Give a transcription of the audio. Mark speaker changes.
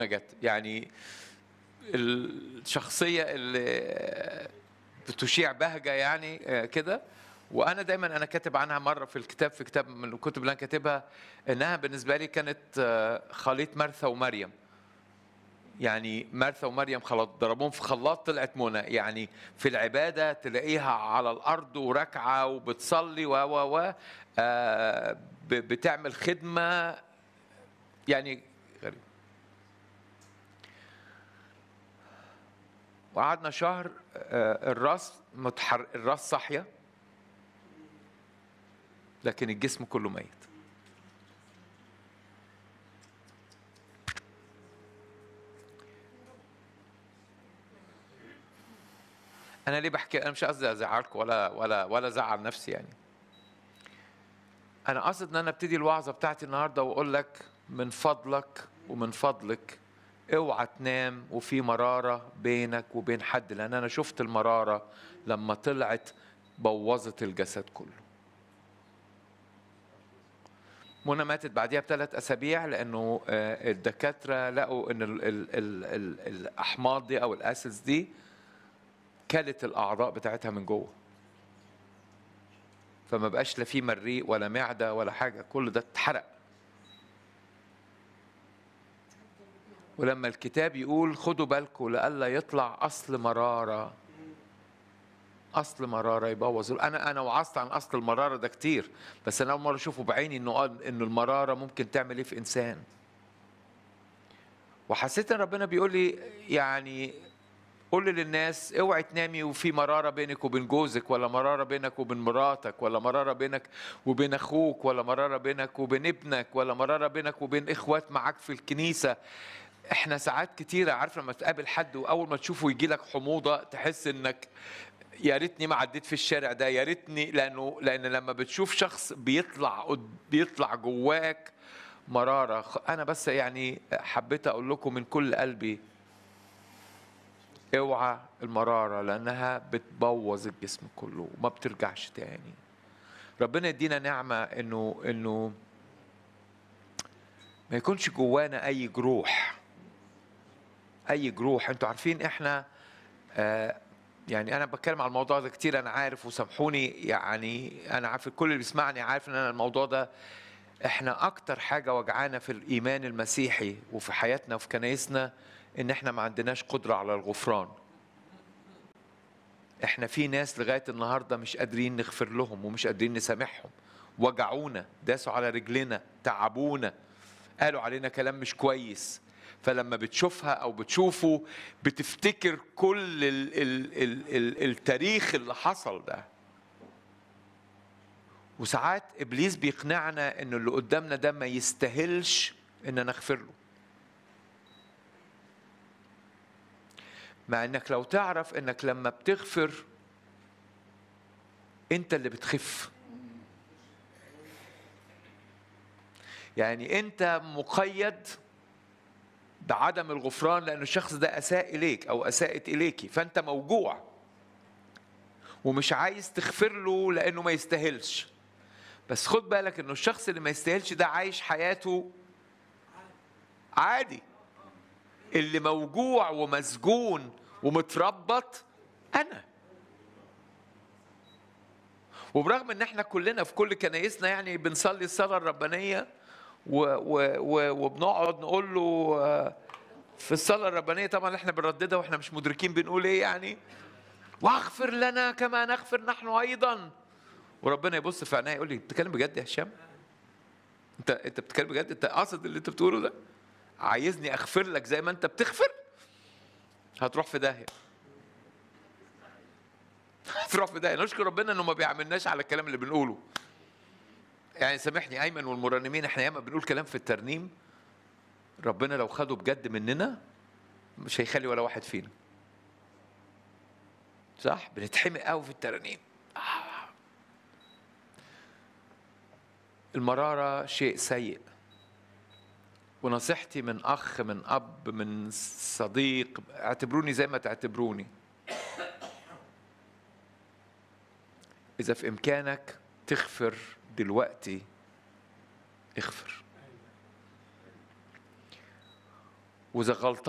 Speaker 1: جت يعني الشخصية اللي بتشيع بهجة يعني آه، كده وانا دايما انا كاتب عنها مره في الكتاب في كتاب من الكتب اللي انا كاتبها انها بالنسبه لي كانت آه، خليط مرثا ومريم يعني مرثا ومريم خلاط ضربوهم في خلاط طلعت منى يعني في العباده تلاقيها على الارض وراكعه وبتصلي و و و آه، ب- بتعمل خدمه يعني غريب وقعدنا شهر آه، الراس متحر الراس صاحيه لكن الجسم كله ميت انا ليه بحكي انا مش قصدي ازعلكم ولا ولا ولا ازعل نفسي يعني انا قصد ان انا ابتدي الوعظه بتاعتي النهارده واقول لك من فضلك ومن فضلك اوعى تنام وفي مراره بينك وبين حد لان انا شفت المراره لما طلعت بوظت الجسد كله منى ماتت بعديها بثلاث اسابيع لانه آه، الدكاتره لقوا ان ال ال ال ال الاحماض دي او الاسيدز دي كلت الاعضاء بتاعتها من جوه فما بقاش لا في مريء ولا معده ولا حاجه كل ده اتحرق ولما الكتاب يقول خدوا بالكم لئلا يطلع اصل مراره اصل مراره يبوظ انا انا وعظت عن اصل المراره ده كتير بس انا اول مره اشوفه بعيني انه قال انه المراره ممكن تعمل ايه في انسان وحسيت ان ربنا بيقول لي يعني قول للناس اوعي تنامي وفي مراره بينك وبين جوزك ولا مراره بينك وبين مراتك ولا مراره بينك وبين اخوك ولا مراره بينك وبين ابنك ولا مراره بينك وبين اخوات معاك في الكنيسه احنا ساعات كتيرة عارف لما تقابل حد واول ما تشوفه يجي لك حموضه تحس انك يا ريتني ما عديت في الشارع ده يا ريتني لانه لان لما بتشوف شخص بيطلع قد- بيطلع جواك مراره خ- انا بس يعني حبيت اقول لكم من كل قلبي اوعى المراره لانها بتبوظ الجسم كله وما بترجعش تاني ربنا يدينا نعمه انه انه ما يكونش جوانا اي جروح اي جروح انتوا عارفين احنا آه يعني انا بتكلم على الموضوع ده كتير انا عارف وسامحوني يعني انا عارف كل اللي بيسمعني عارف ان انا الموضوع ده احنا اكتر حاجه وجعانا في الايمان المسيحي وفي حياتنا وفي كنايسنا ان احنا ما عندناش قدره على الغفران احنا في ناس لغايه النهارده مش قادرين نغفر لهم ومش قادرين نسامحهم وجعونا داسوا على رجلنا تعبونا قالوا علينا كلام مش كويس فلما بتشوفها او بتشوفه بتفتكر كل ال ال ال ال التاريخ اللي حصل ده وساعات ابليس بيقنعنا ان اللي قدامنا ده ما يستاهلش ان نغفر له مع انك لو تعرف انك لما بتغفر انت اللي بتخف يعني انت مقيد بعدم الغفران لأن الشخص ده أساء إليك أو أساءت إليكي فأنت موجوع ومش عايز تغفر له لأنه ما يستاهلش بس خد بالك إنه الشخص اللي ما يستاهلش ده عايش حياته عادي اللي موجوع ومسجون ومتربط أنا وبرغم ان احنا كلنا في كل كنايسنا يعني بنصلي الصلاه الربانيه و و و وبنقعد نقول له آه، في الصلاه الربانيه طبعا احنا بنرددها واحنا مش مدركين بنقول ايه يعني واغفر لنا كما نغفر نحن ايضا وربنا يبص في عينيا يقول لي بتتكلم بجد يا هشام انت انت بتتكلم بجد انت قاصد اللي انت بتقوله ده عايزني اغفر لك زي ما انت بتغفر هتروح في داهيه هتروح في داهيه نشكر ربنا انه ما بيعملناش على الكلام اللي بنقوله يعني سامحني ايمن والمرنمين احنا ياما بنقول كلام في الترنيم ربنا لو خده بجد مننا مش هيخلي ولا واحد فينا صح بنتحمق قوي في الترانيم آه. المرارة شيء سيء ونصيحتي من أخ من أب من صديق اعتبروني زي ما تعتبروني إذا في إمكانك تغفر دلوقتي اغفر واذا غلطان